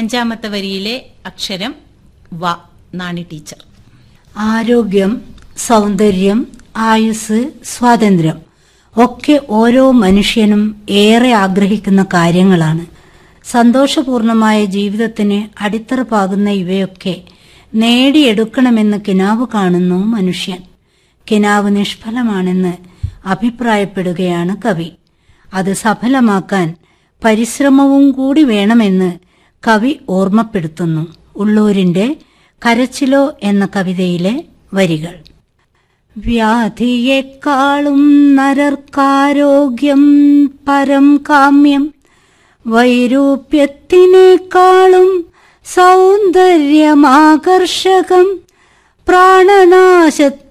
അഞ്ചാമത്തെ വരിയിലെ അക്ഷരം വ നാണി ടീച്ചർ ആരോഗ്യം സൗന്ദര്യം ആയുസ് സ്വാതന്ത്ര്യം ഒക്കെ ഓരോ മനുഷ്യനും ഏറെ ആഗ്രഹിക്കുന്ന കാര്യങ്ങളാണ് സന്തോഷപൂർണമായ ജീവിതത്തിന് അടിത്തറ പാകുന്ന ഇവയൊക്കെ നേടിയെടുക്കണമെന്ന് കിനാവ് കാണുന്നു മനുഷ്യൻ കിനാവ് നിഷ്ഫലമാണെന്ന് അഭിപ്രായപ്പെടുകയാണ് കവി അത് സഫലമാക്കാൻ പരിശ്രമവും കൂടി വേണമെന്ന് കവി ഓർമ്മപ്പെടുത്തുന്നു ഉള്ളൂരിന്റെ കരച്ചിലോ എന്ന കവിതയിലെ വരികൾ വ്യാധിയെക്കാളും നരർക്കാരോഗ്യം പരം കാമ്യം വൈരൂപ്യത്തിനേക്കാളും സൗന്ദര്യമാകർഷകം പ്രാണനാശത്തെ